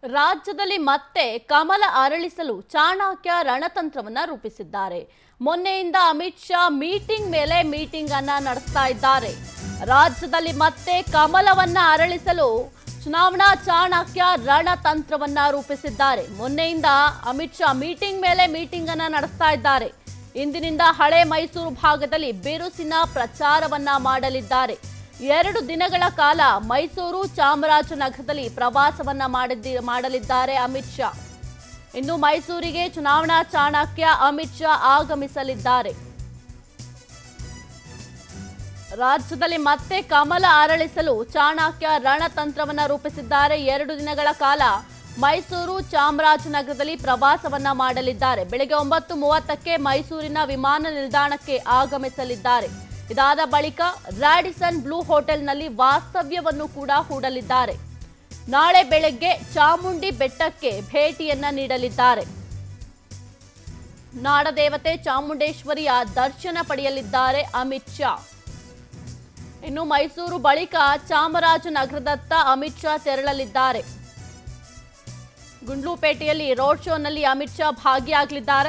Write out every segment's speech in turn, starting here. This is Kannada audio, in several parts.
ರಾಜ್ಯದಲ್ಲಿ ಮತ್ತೆ ಕಮಲ ಅರಳಿಸಲು ಚಾಣಕ್ಯ ರಣತಂತ್ರವನ್ನ ರೂಪಿಸಿದ್ದಾರೆ ಮೊನ್ನೆಯಿಂದ ಅಮಿತ್ ಶಾ ಮೀಟಿಂಗ್ ಮೇಲೆ ಮೀಟಿಂಗ್ ಅನ್ನ ನಡೆಸ್ತಾ ಇದ್ದಾರೆ ರಾಜ್ಯದಲ್ಲಿ ಮತ್ತೆ ಕಮಲವನ್ನ ಅರಳಿಸಲು ಚುನಾವಣಾ ಚಾಣಕ್ಯ ರಣತಂತ್ರವನ್ನ ರೂಪಿಸಿದ್ದಾರೆ ಮೊನ್ನೆಯಿಂದ ಅಮಿತ್ ಶಾ ಮೀಟಿಂಗ್ ಮೇಲೆ ಮೀಟಿಂಗ್ ಅನ್ನ ನಡೆಸ್ತಾ ಇದ್ದಾರೆ ಇಂದಿನಿಂದ ಹಳೆ ಮೈಸೂರು ಭಾಗದಲ್ಲಿ ಬಿರುಸಿನ ಪ್ರಚಾರವನ್ನ ಮಾಡಲಿದ್ದಾರೆ ಎರಡು ದಿನಗಳ ಕಾಲ ಮೈಸೂರು ಚಾಮರಾಜನಗರದಲ್ಲಿ ಪ್ರವಾಸವನ್ನ ಮಾಡಿದ್ದಿ ಮಾಡಲಿದ್ದಾರೆ ಅಮಿತ್ ಶಾ ಇನ್ನು ಮೈಸೂರಿಗೆ ಚುನಾವಣಾ ಚಾಣಕ್ಯ ಅಮಿತ್ ಶಾ ಆಗಮಿಸಲಿದ್ದಾರೆ ರಾಜ್ಯದಲ್ಲಿ ಮತ್ತೆ ಕಮಲ ಅರಳಿಸಲು ಚಾಣಕ್ಯ ರಣತಂತ್ರವನ್ನ ರೂಪಿಸಿದ್ದಾರೆ ಎರಡು ದಿನಗಳ ಕಾಲ ಮೈಸೂರು ಚಾಮರಾಜನಗರದಲ್ಲಿ ಪ್ರವಾಸವನ್ನ ಮಾಡಲಿದ್ದಾರೆ ಬೆಳಗ್ಗೆ ಒಂಬತ್ತು ಮೂವತ್ತಕ್ಕೆ ಮೈಸೂರಿನ ವಿಮಾನ ನಿಲ್ದಾಣಕ್ಕೆ ಆಗಮಿಸಲಿದ್ದಾರೆ ಇದಾದ ಬಳಿಕ ರಾಡಿಸನ್ ಬ್ಲೂ ಹೋಟೆಲ್ನಲ್ಲಿ ವಾಸ್ತವ್ಯವನ್ನು ಕೂಡ ಹೂಡಲಿದ್ದಾರೆ ನಾಳೆ ಬೆಳಗ್ಗೆ ಚಾಮುಂಡಿ ಬೆಟ್ಟಕ್ಕೆ ಭೇಟಿಯನ್ನ ನೀಡಲಿದ್ದಾರೆ ನಾಡದೇವತೆ ಚಾಮುಂಡೇಶ್ವರಿಯ ದರ್ಶನ ಪಡೆಯಲಿದ್ದಾರೆ ಅಮಿತ್ ಶಾ ಇನ್ನು ಮೈಸೂರು ಬಳಿಕ ಚಾಮರಾಜನಗರದತ್ತ ಅಮಿತ್ ಶಾ ತೆರಳಲಿದ್ದಾರೆ ಗುಂಡ್ಲುಪೇಟೆಯಲ್ಲಿ ರೋಡ್ ಶೋನಲ್ಲಿ ಅಮಿತ್ ಶಾ ಭಾಗಿಯಾಗಲಿದ್ದಾರೆ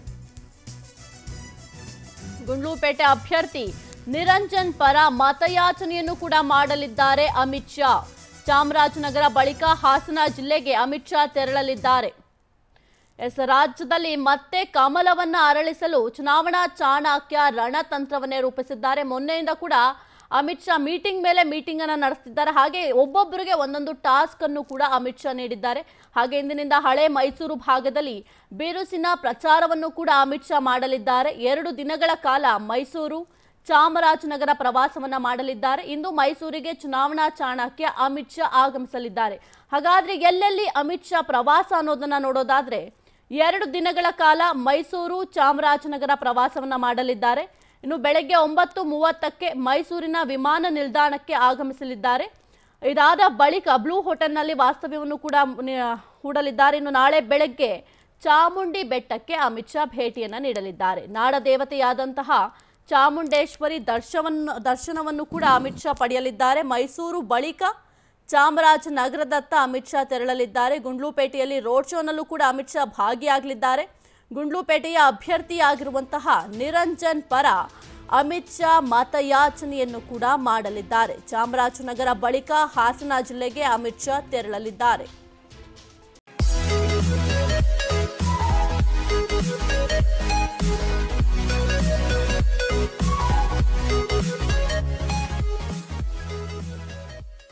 ಗುಂಡ್ಲುಪೇಟೆ ಅಭ್ಯರ್ಥಿ ನಿರಂಜನ್ ಪರ ಮತಯಾಚನೆಯನ್ನು ಕೂಡ ಮಾಡಲಿದ್ದಾರೆ ಅಮಿತ್ ಶಾ ಚಾಮರಾಜನಗರ ಬಳಿಕ ಹಾಸನ ಜಿಲ್ಲೆಗೆ ಅಮಿತ್ ಶಾ ತೆರಳಲಿದ್ದಾರೆ ಎಸ್ ರಾಜ್ಯದಲ್ಲಿ ಮತ್ತೆ ಕಮಲವನ್ನ ಅರಳಿಸಲು ಚುನಾವಣಾ ಚಾಣಕ್ಯ ರಣತಂತ್ರವನ್ನೇ ರೂಪಿಸಿದ್ದಾರೆ ಮೊನ್ನೆಯಿಂದ ಕೂಡ ಅಮಿತ್ ಶಾ ಮೀಟಿಂಗ್ ಮೇಲೆ ಮೀಟಿಂಗ್ ಅನ್ನ ನಡೆಸ್ತಿದ್ದಾರೆ ಹಾಗೆ ಒಬ್ಬೊಬ್ಬರಿಗೆ ಒಂದೊಂದು ಟಾಸ್ಕ್ ಅನ್ನು ಕೂಡ ಅಮಿತ್ ಶಾ ನೀಡಿದ್ದಾರೆ ಹಾಗೆ ಇಂದಿನಿಂದ ಹಳೆ ಮೈಸೂರು ಭಾಗದಲ್ಲಿ ಬಿರುಸಿನ ಪ್ರಚಾರವನ್ನು ಕೂಡ ಅಮಿತ್ ಶಾ ಮಾಡಲಿದ್ದಾರೆ ಎರಡು ದಿನಗಳ ಕಾಲ ಮೈಸೂರು ಚಾಮರಾಜನಗರ ಪ್ರವಾಸವನ್ನ ಮಾಡಲಿದ್ದಾರೆ ಇಂದು ಮೈಸೂರಿಗೆ ಚುನಾವಣಾ ಚಾಣಕ್ಯ ಅಮಿತ್ ಶಾ ಆಗಮಿಸಲಿದ್ದಾರೆ ಹಾಗಾದ್ರೆ ಎಲ್ಲೆಲ್ಲಿ ಅಮಿತ್ ಶಾ ಪ್ರವಾಸ ಅನ್ನೋದನ್ನ ನೋಡೋದಾದ್ರೆ ಎರಡು ದಿನಗಳ ಕಾಲ ಮೈಸೂರು ಚಾಮರಾಜನಗರ ಪ್ರವಾಸವನ್ನ ಮಾಡಲಿದ್ದಾರೆ ಇನ್ನು ಬೆಳಗ್ಗೆ ಒಂಬತ್ತು ಮೂವತ್ತಕ್ಕೆ ಮೈಸೂರಿನ ವಿಮಾನ ನಿಲ್ದಾಣಕ್ಕೆ ಆಗಮಿಸಲಿದ್ದಾರೆ ಇದಾದ ಬಳಿಕ ಬ್ಲೂ ಹೋಟೆಲ್ನಲ್ಲಿ ವಾಸ್ತವ್ಯವನ್ನು ಕೂಡ ನಿ- ಹೂಡಲಿದ್ದಾರೆ ಇನ್ನು ನಾಳೆ ಬೆಳಗ್ಗೆ ಚಾಮುಂಡಿ ಬೆಟ್ಟಕ್ಕೆ ಅಮಿತ್ ಶಾ ಭೇಟಿಯನ್ನ ನೀಡಲಿದ್ದಾರೆ ನಾಡ ದೇವತೆಯಾದಂತಹ ಚಾಮುಂಡೇಶ್ವರಿ ದರ್ಶವನ್ನು ದರ್ಶನವನ್ನು ಕೂಡ ಅಮಿತ್ ಶಾ ಪಡೆಯಲಿದ್ದಾರೆ ಮೈಸೂರು ಬಳಿಕ ಚಾಮರಾಜನಗರದತ್ತ ಅಮಿತ್ ಶಾ ತೆರಳಲಿದ್ದಾರೆ ಗುಂಡ್ಲುಪೇಟೆಯಲ್ಲಿ ರೋಡ್ ಶೋನಲ್ಲೂ ಕೂಡ ಅಮಿತ್ ಶಾ ಭಾಗಿಯಾಗಲಿದ್ದಾರೆ ಗುಂಡ್ಲುಪೇಟೆಯ ಅಭ್ಯರ್ಥಿಯಾಗಿರುವಂತಹ ನಿರಂಜನ್ ಪರ ಅಮಿತ್ ಶಾ ಮತಯಾಚನೆಯನ್ನು ಕೂಡ ಮಾಡಲಿದ್ದಾರೆ ಚಾಮರಾಜನಗರ ಬಳಿಕ ಹಾಸನ ಜಿಲ್ಲೆಗೆ ಅಮಿತ್ ಶಾ ತೆರಳಲಿದ್ದಾರೆ